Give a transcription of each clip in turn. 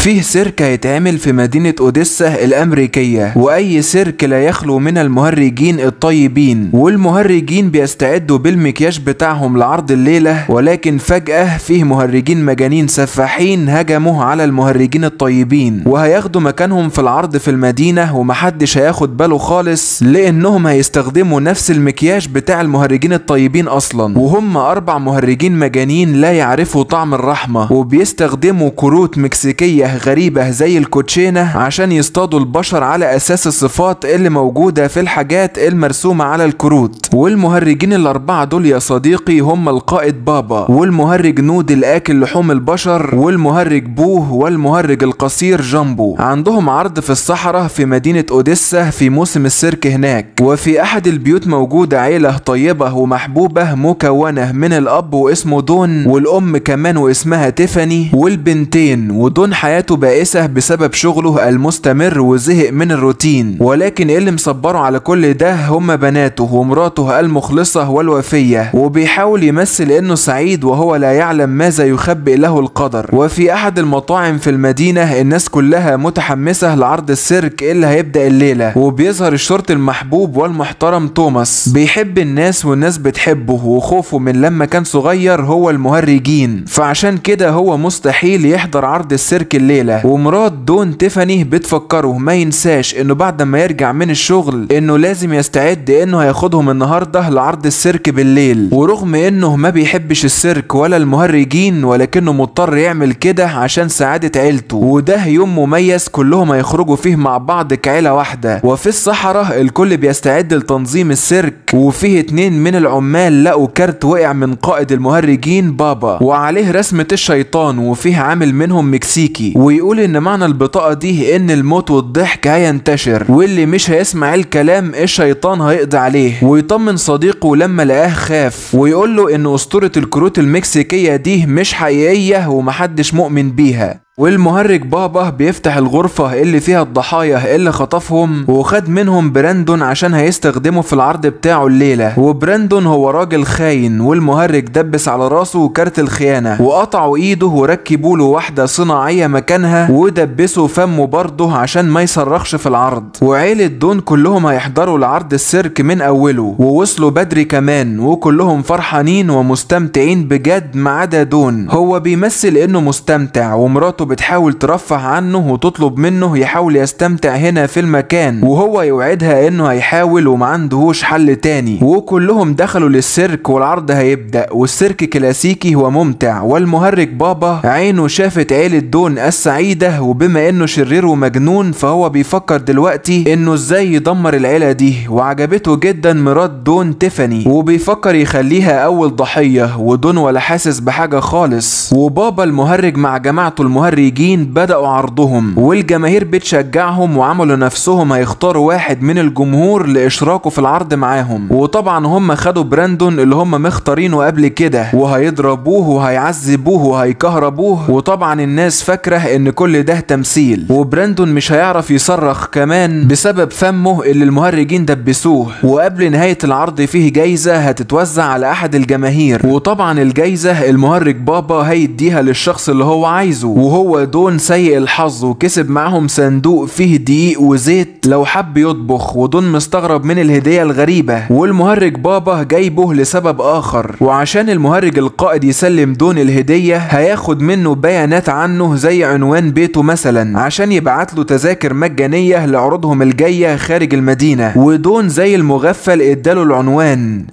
فيه سيرك هيتعمل في مدينة أوديسا الأمريكية وأي سيرك لا يخلو من المهرجين الطيبين والمهرجين بيستعدوا بالمكياج بتاعهم لعرض الليلة ولكن فجأة فيه مهرجين مجانين سفاحين هجموا على المهرجين الطيبين وهياخدوا مكانهم في العرض في المدينة ومحدش هياخد باله خالص لأنهم هيستخدموا نفس المكياج بتاع المهرجين الطيبين أصلا وهم أربع مهرجين مجانين لا يعرفوا طعم الرحمة وبيستخدموا كروت مكسيكية غريبة زي الكوتشينة عشان يصطادوا البشر على أساس الصفات اللي موجودة في الحاجات المرسومة على الكروت والمهرجين الأربعة دول يا صديقي هم القائد بابا والمهرج نود الآكل لحوم البشر والمهرج بوه والمهرج القصير جامبو عندهم عرض في الصحراء في مدينة أوديسا في موسم السيرك هناك وفي أحد البيوت موجودة عيلة طيبة ومحبوبة مكونة من الأب واسمه دون والأم كمان واسمها تيفاني والبنتين ودون حياته بائسة بسبب شغله المستمر وزهق من الروتين ولكن اللي مصبره على كل ده هم بناته ومراته المخلصة والوفية وبيحاول يمثل انه سعيد وهو لا يعلم ماذا يخبئ له القدر وفي احد المطاعم في المدينة الناس كلها متحمسة لعرض السيرك اللي هيبدأ الليلة وبيظهر الشرطي المحبوب والمحترم توماس بيحب الناس والناس بتحبه وخوفه من لما كان صغير هو المهرجين فعشان كده هو مستحيل يحضر عرض السيرك الليلة ومرات دون تيفاني بتفكره ما ينساش انه بعد ما يرجع من الشغل انه لازم يستعد انه هياخدهم النهارده لعرض السيرك بالليل ورغم انه ما بيحبش السيرك ولا المهرجين ولكنه مضطر يعمل كده عشان سعادة عيلته وده يوم مميز كلهم هيخرجوا فيه مع بعض كعيلة واحدة وفي الصحراء الكل بيستعد لتنظيم السيرك وفيه اتنين من العمال لقوا كارت وقع من قائد المهرجين بابا وعليه رسمة الشيطان وفيه عامل منهم مكسيكي ويقول ان معنى البطاقة دي ان الموت والضحك هينتشر واللي مش هيسمع الكلام الشيطان هيقضي عليه ويطمن صديقه لما لقاه خاف ويقول له ان اسطورة الكروت المكسيكية دي مش حقيقية ومحدش مؤمن بيها والمهرج بابا بيفتح الغرفة اللي فيها الضحايا اللي خطفهم وخد منهم براندون عشان هيستخدمه في العرض بتاعه الليلة وبراندون هو راجل خاين والمهرج دبس على راسه كارت الخيانة وقطعوا ايده وركبوا له واحدة صناعية مكانها ودبسوا فمه برضه عشان ما يصرخش في العرض وعيلة دون كلهم هيحضروا لعرض السيرك من اوله ووصلوا بدري كمان وكلهم فرحانين ومستمتعين بجد ما عدا دون هو بيمثل انه مستمتع ومراته بتحاول ترفه عنه وتطلب منه يحاول يستمتع هنا في المكان وهو يوعدها انه هيحاول وما عندهوش حل تاني وكلهم دخلوا للسيرك والعرض هيبدأ والسيرك كلاسيكي وممتع والمهرج بابا عينه شافت عيلة دون السعيدة وبما انه شرير ومجنون فهو بيفكر دلوقتي انه ازاي يدمر العيلة دي وعجبته جدا مرات دون تيفاني وبيفكر يخليها اول ضحية ودون ولا حاسس بحاجة خالص وبابا المهرج مع جماعته المهرج المهرجين بدأوا عرضهم والجماهير بتشجعهم وعملوا نفسهم هيختاروا واحد من الجمهور لإشراكه في العرض معاهم وطبعا هم خدوا براندون اللي هم مختارينه قبل كده وهيضربوه وهيعذبوه وهيكهربوه وطبعا الناس فاكرة ان كل ده تمثيل وبراندون مش هيعرف يصرخ كمان بسبب فمه اللي المهرجين دبسوه وقبل نهاية العرض فيه جايزة هتتوزع على أحد الجماهير وطبعا الجايزة المهرج بابا هيديها للشخص اللي هو عايزه وهو هو دون سيء الحظ وكسب معاهم صندوق فيه دقيق وزيت لو حب يطبخ ودون مستغرب من الهدية الغريبة والمهرج بابا جايبه لسبب آخر وعشان المهرج القائد يسلم دون الهدية هياخد منه بيانات عنه زي عنوان بيته مثلا عشان يبعت له تذاكر مجانية لعروضهم الجاية خارج المدينة ودون زي المغفل اداله العنوان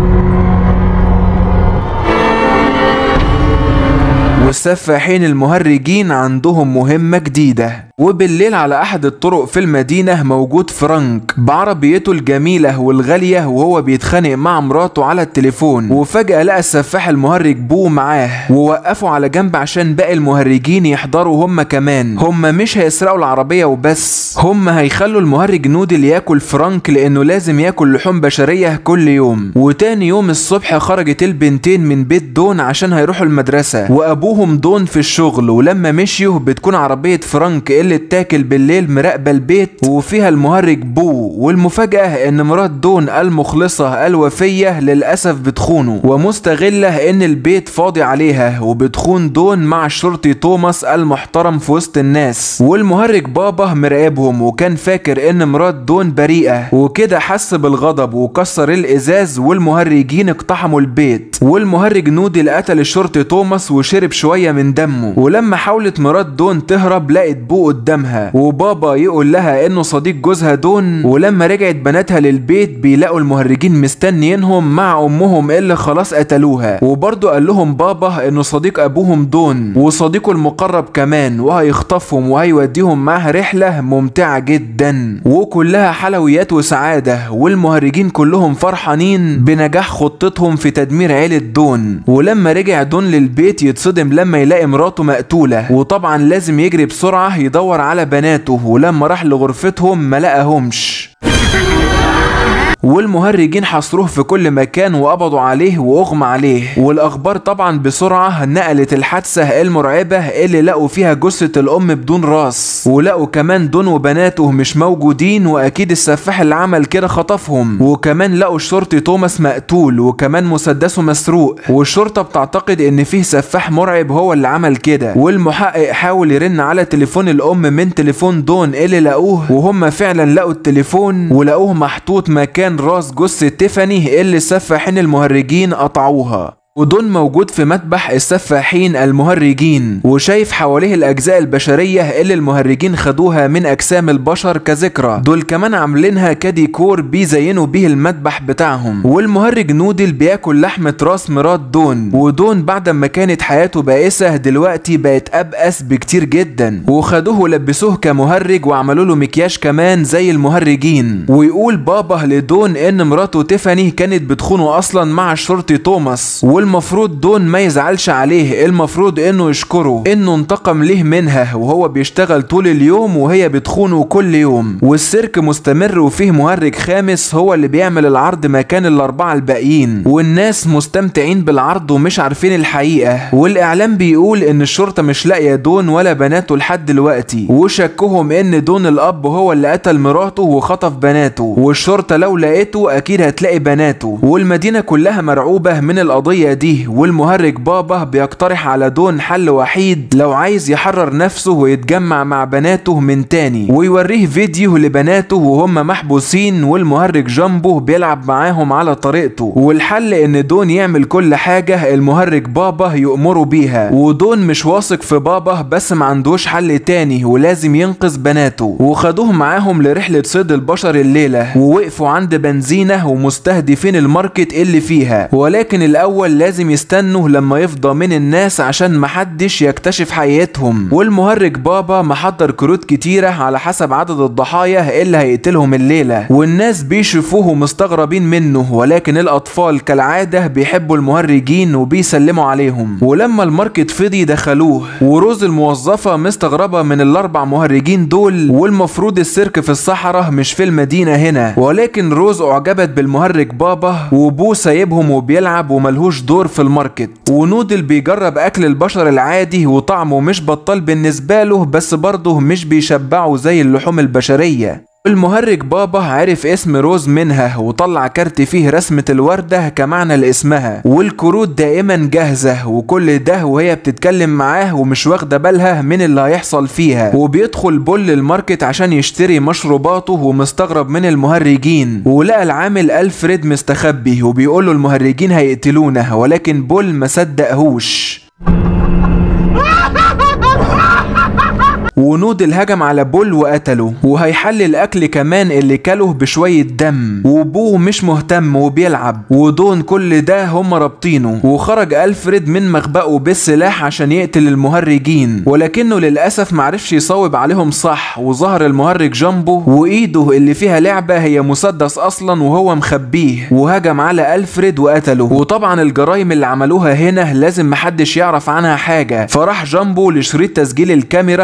والسفاحين المهرجين عندهم مهمة جديدة وبالليل على أحد الطرق في المدينة موجود فرانك بعربيته الجميلة والغالية وهو بيتخانق مع مراته على التليفون وفجأة لقى السفاح المهرج بو معاه ووقفوا على جنب عشان باقي المهرجين يحضروا هم كمان هم مش هيسرقوا العربية وبس هم هيخلوا المهرج نودل ياكل فرانك لأنه لازم ياكل لحوم بشرية كل يوم وتاني يوم الصبح خرجت البنتين من بيت دون عشان هيروحوا المدرسة وأبوهم دون في الشغل ولما مشيوا بتكون عربية فرانك اللي اللي اتاكل بالليل مراقبة البيت وفيها المهرج بو والمفاجأة ان مرات دون المخلصة الوفية للأسف بتخونه ومستغلة ان البيت فاضي عليها وبتخون دون مع الشرطي توماس المحترم في وسط الناس والمهرج بابا مراقبهم وكان فاكر ان مرات دون بريئة وكده حس بالغضب وكسر الازاز والمهرجين اقتحموا البيت والمهرج نودي قتل الشرطي توماس وشرب شوية من دمه ولما حاولت مرات دون تهرب لقت بو قدامها وبابا يقول لها انه صديق جوزها دون ولما رجعت بناتها للبيت بيلاقوا المهرجين مستنيينهم مع امهم اللي خلاص قتلوها وبرضه قال لهم بابا انه صديق ابوهم دون وصديقه المقرب كمان وهيخطفهم وهيوديهم معاه رحلة ممتعة جدا وكلها حلويات وسعادة والمهرجين كلهم فرحانين بنجاح خطتهم في تدمير عيلة دون ولما رجع دون للبيت يتصدم لما يلاقي مراته مقتولة وطبعا لازم يجري بسرعة يدور على بناته ولما راح لغرفتهم ما لقاهمش والمهرجين حصروه في كل مكان وقبضوا عليه واغمى عليه والاخبار طبعا بسرعه نقلت الحادثه المرعبه اللي لقوا فيها جثه الام بدون راس ولقوا كمان دون وبناته مش موجودين واكيد السفاح اللي عمل كده خطفهم وكمان لقوا الشرطي توماس مقتول وكمان مسدسه مسروق والشرطه بتعتقد ان فيه سفاح مرعب هو اللي عمل كده والمحقق حاول يرن على تليفون الام من تليفون دون اللي لقوه وهم فعلا لقوا التليفون ولقوه محطوط مكان كان راس جثة تيفاني اللي السفاحين المهرجين قطعوها ودون موجود في مذبح السفاحين المهرجين وشايف حواليه الأجزاء البشرية اللي المهرجين خدوها من أجسام البشر كذكرى دول كمان عاملينها كديكور بيزينوا بيه المذبح بتاعهم والمهرج نودل بياكل لحمة راس مرات دون ودون بعد ما كانت حياته بائسة دلوقتي بقت أبأس بكتير جدا وخدوه ولبسوه كمهرج وعملوا له مكياج كمان زي المهرجين ويقول بابا لدون إن مراته تيفاني كانت بتخونه أصلا مع الشرطي توماس والمفروض دون ما يزعلش عليه المفروض انه يشكره انه انتقم ليه منها وهو بيشتغل طول اليوم وهي بتخونه كل يوم والسيرك مستمر وفيه مهرج خامس هو اللي بيعمل العرض مكان الاربعه الباقيين والناس مستمتعين بالعرض ومش عارفين الحقيقه والاعلام بيقول ان الشرطه مش لاقيه دون ولا بناته لحد دلوقتي وشكهم ان دون الاب هو اللي قتل مراته وخطف بناته والشرطه لو لقيته اكيد هتلاقي بناته والمدينه كلها مرعوبه من القضيه دي والمهرج بابا بيقترح على دون حل وحيد لو عايز يحرر نفسه ويتجمع مع بناته من تاني ويوريه فيديو لبناته وهم محبوسين والمهرج جامبو بيلعب معاهم على طريقته والحل ان دون يعمل كل حاجة المهرج بابا يأمره بيها ودون مش واثق في بابا بس ما عندوش حل تاني ولازم ينقذ بناته وخدوه معاهم لرحلة صيد البشر الليلة ووقفوا عند بنزينة ومستهدفين الماركت اللي فيها ولكن الأول لازم يستنوا لما يفضى من الناس عشان محدش يكتشف حقيقتهم والمهرج بابا محضر كروت كتيرة على حسب عدد الضحايا اللي هيقتلهم الليلة والناس بيشوفوه مستغربين منه ولكن الأطفال كالعادة بيحبوا المهرجين وبيسلموا عليهم ولما الماركت فضي دخلوه وروز الموظفة مستغربة من الأربع مهرجين دول والمفروض السيرك في الصحراء مش في المدينة هنا ولكن روز أعجبت بالمهرج بابا وبو سايبهم وبيلعب وملهوش دور في الماركت ونودل بيجرب أكل البشر العادي وطعمه مش بطال بالنسبة له بس برضه مش بيشبعه زي اللحوم البشرية المهرج بابا عرف اسم روز منها وطلع كارت فيه رسمة الوردة كمعنى لاسمها والكروت دائما جاهزة وكل ده وهي بتتكلم معاه ومش واخدة بالها من اللي هيحصل فيها وبيدخل بول الماركت عشان يشتري مشروباته ومستغرب من المهرجين ولقى العامل ألفريد مستخبي وبيقوله المهرجين هيقتلونه ولكن بول ما صدقهوش ونودل هجم على بول وقتله وهيحل الاكل كمان اللي كله بشوية دم وبوه مش مهتم وبيلعب ودون كل ده هم رابطينه وخرج الفريد من مخبأه بالسلاح عشان يقتل المهرجين ولكنه للاسف معرفش يصوب عليهم صح وظهر المهرج جنبه وايده اللي فيها لعبة هي مسدس اصلا وهو مخبيه وهجم على الفريد وقتله وطبعا الجرايم اللي عملوها هنا لازم محدش يعرف عنها حاجة فراح جنبه لشريط تسجيل الكاميرا وسرق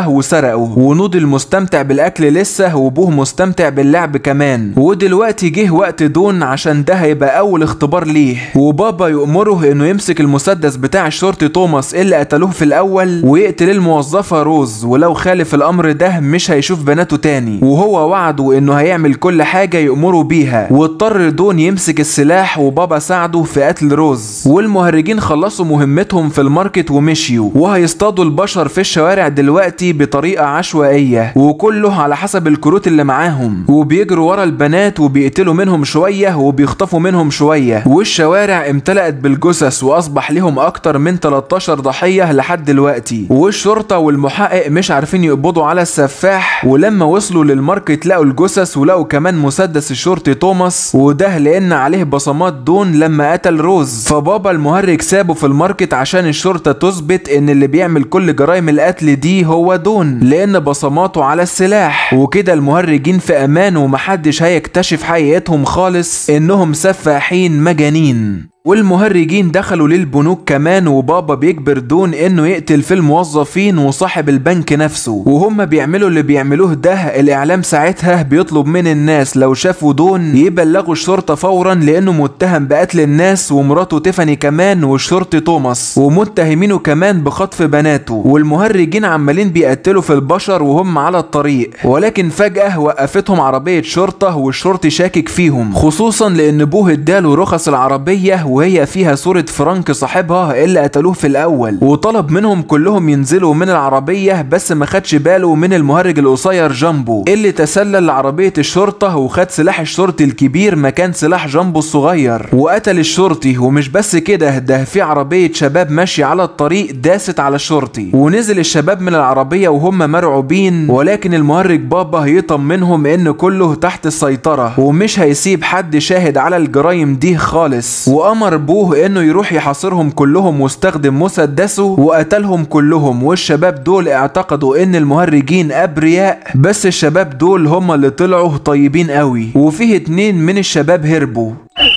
اتسرقوا ونودل مستمتع بالاكل لسه وبوه مستمتع باللعب كمان ودلوقتي جه وقت دون عشان ده هيبقى اول اختبار ليه وبابا يأمره انه يمسك المسدس بتاع الشرطي توماس اللي قتلوه في الاول ويقتل الموظفة روز ولو خالف الامر ده مش هيشوف بناته تاني وهو وعده انه هيعمل كل حاجة يأمره بيها واضطر دون يمسك السلاح وبابا ساعده في قتل روز والمهرجين خلصوا مهمتهم في الماركت ومشيوا وهيصطادوا البشر في الشوارع دلوقتي بطريقة عشوائية وكله على حسب الكروت اللي معاهم وبيجروا ورا البنات وبيقتلوا منهم شوية وبيخطفوا منهم شوية والشوارع امتلأت بالجثث واصبح لهم اكتر من 13 ضحية لحد دلوقتي والشرطة والمحقق مش عارفين يقبضوا على السفاح ولما وصلوا للماركت لقوا الجثث ولقوا كمان مسدس الشرطي توماس وده لان عليه بصمات دون لما قتل روز فبابا المهرج سابه في الماركت عشان الشرطة تثبت ان اللي بيعمل كل جرائم القتل دي هو دون لان بصماته على السلاح وكده المهرجين في امان ومحدش هيكتشف حقيقتهم خالص انهم سفاحين مجانين والمهرجين دخلوا للبنوك كمان وبابا بيجبر دون انه يقتل في الموظفين وصاحب البنك نفسه وهم بيعملوا اللي بيعملوه ده الاعلام ساعتها بيطلب من الناس لو شافوا دون يبلغوا الشرطة فورا لانه متهم بقتل الناس ومراته تيفاني كمان والشرطي توماس ومتهمينه كمان بخطف بناته والمهرجين عمالين بيقتلوا في البشر وهم على الطريق ولكن فجأة وقفتهم عربية شرطة والشرطي شاكك فيهم خصوصا لان ابوه اداله رخص العربية وهي فيها صورة فرانك صاحبها اللي قتلوه في الأول وطلب منهم كلهم ينزلوا من العربية بس ما خدش باله من المهرج القصير جامبو اللي تسلل لعربية الشرطة وخد سلاح الشرطي الكبير مكان سلاح جامبو الصغير وقتل الشرطي ومش بس كده ده في عربية شباب ماشية على الطريق داست على الشرطي ونزل الشباب من العربية وهم مرعوبين ولكن المهرج بابا هيطمنهم ان كله تحت السيطرة ومش هيسيب حد شاهد على الجرايم دي خالص وأمر امر بوه انه يروح يحاصرهم كلهم واستخدم مسدسه وقتلهم كلهم والشباب دول اعتقدوا ان المهرجين ابرياء بس الشباب دول هم اللي طلعوا طيبين قوي وفيه اتنين من الشباب هربوا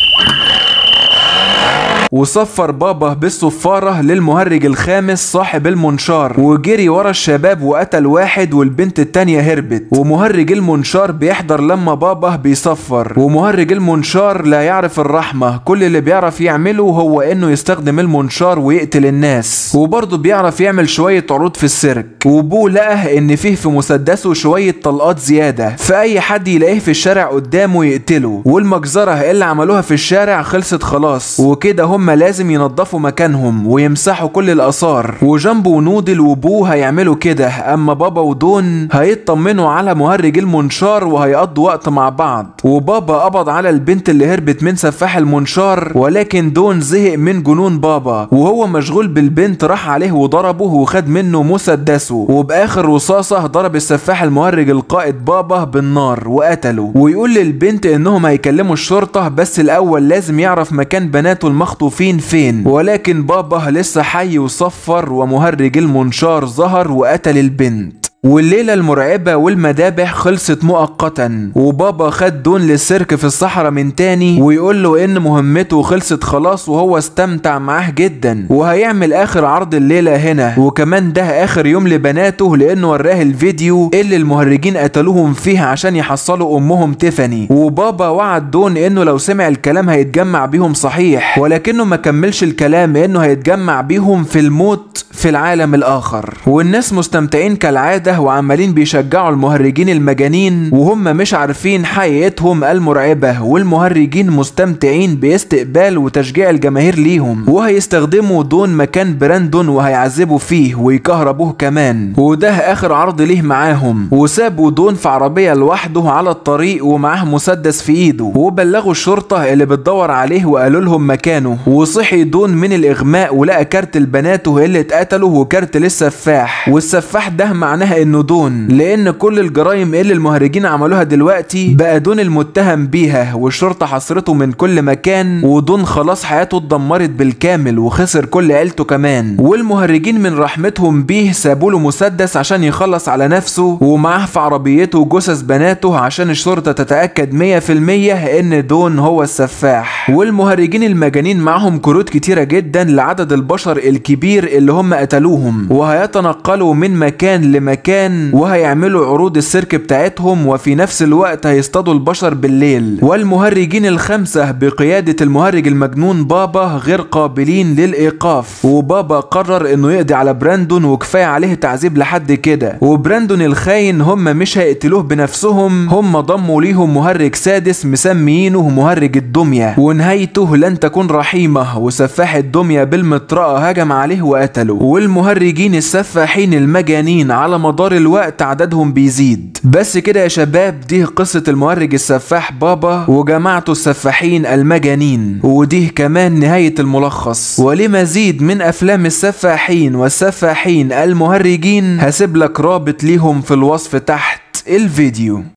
وصفر بابا بالصفارة للمهرج الخامس صاحب المنشار وجري ورا الشباب وقتل واحد والبنت التانية هربت ومهرج المنشار بيحضر لما بابا بيصفر ومهرج المنشار لا يعرف الرحمة كل اللي بيعرف يعمله هو انه يستخدم المنشار ويقتل الناس وبرضه بيعرف يعمل شوية عروض في السيرك وبو لقى ان فيه في مسدسه شوية طلقات زيادة فاي حد يلاقيه في الشارع قدامه يقتله والمجزرة اللي عملوها في الشارع خلصت خلاص وكده هم هم لازم ينظفوا مكانهم ويمسحوا كل الآثار وجنبه ونودل وبو هيعملوا كده أما بابا ودون هيطمنوا على مهرج المنشار وهيقضوا وقت مع بعض وبابا قبض على البنت اللي هربت من سفاح المنشار ولكن دون زهق من جنون بابا وهو مشغول بالبنت راح عليه وضربه وخد منه مسدسه وبآخر رصاصة ضرب السفاح المهرج القائد بابا بالنار وقتله ويقول للبنت انهم هيكلموا الشرطة بس الأول لازم يعرف مكان بناته المخطوفين فين ولكن بابا لسه حي وصفر ومهرج المنشار ظهر وقتل البنت والليلة المرعبة والمذابح خلصت مؤقتا وبابا خد دون للسيرك في الصحراء من تاني ويقول له ان مهمته خلصت خلاص وهو استمتع معاه جدا وهيعمل اخر عرض الليلة هنا وكمان ده اخر يوم لبناته لانه وراه الفيديو اللي المهرجين قتلوهم فيه عشان يحصلوا امهم تيفاني وبابا وعد دون انه لو سمع الكلام هيتجمع بيهم صحيح ولكنه ما كملش الكلام انه هيتجمع بيهم في الموت في العالم الاخر والناس مستمتعين كالعادة وعمالين بيشجعوا المهرجين المجانين وهم مش عارفين حقيقتهم المرعبة والمهرجين مستمتعين باستقبال وتشجيع الجماهير ليهم وهيستخدموا دون مكان براندون وهيعذبوا فيه ويكهربوه كمان وده اخر عرض ليه معاهم وسابوا دون في عربية لوحده على الطريق ومعاه مسدس في ايده وبلغوا الشرطة اللي بتدور عليه وقالوا لهم مكانه وصحي دون من الاغماء ولقى كارت لبناته اللي اتقتلوا وكارت للسفاح والسفاح ده معناها انه دون لان كل الجرائم اللي المهرجين عملوها دلوقتي بقى دون المتهم بيها والشرطة حصرته من كل مكان ودون خلاص حياته اتدمرت بالكامل وخسر كل عيلته كمان والمهرجين من رحمتهم بيه سابوا له مسدس عشان يخلص على نفسه ومعاه في عربيته جثث بناته عشان الشرطة تتأكد 100% ان دون هو السفاح والمهرجين المجانين معاهم كروت كتيرة جدا لعدد البشر الكبير اللي هم قتلوهم وهيتنقلوا من مكان لمكان المكان وهيعملوا عروض السيرك بتاعتهم وفي نفس الوقت هيصطادوا البشر بالليل والمهرجين الخمسة بقيادة المهرج المجنون بابا غير قابلين للإيقاف وبابا قرر انه يقضي على براندون وكفاية عليه تعذيب لحد كده وبراندون الخاين هم مش هيقتلوه بنفسهم هم ضموا ليهم مهرج سادس مسميينه مهرج الدمية ونهايته لن تكون رحيمة وسفاح الدمية بالمطرقة هجم عليه وقتله والمهرجين السفاحين المجانين على مدار الوقت عددهم بيزيد بس كده يا شباب دي قصة المهرج السفاح بابا وجماعته السفاحين المجانين ودي كمان نهاية الملخص ولمزيد من أفلام السفاحين والسفاحين المهرجين هسيب لك رابط ليهم في الوصف تحت الفيديو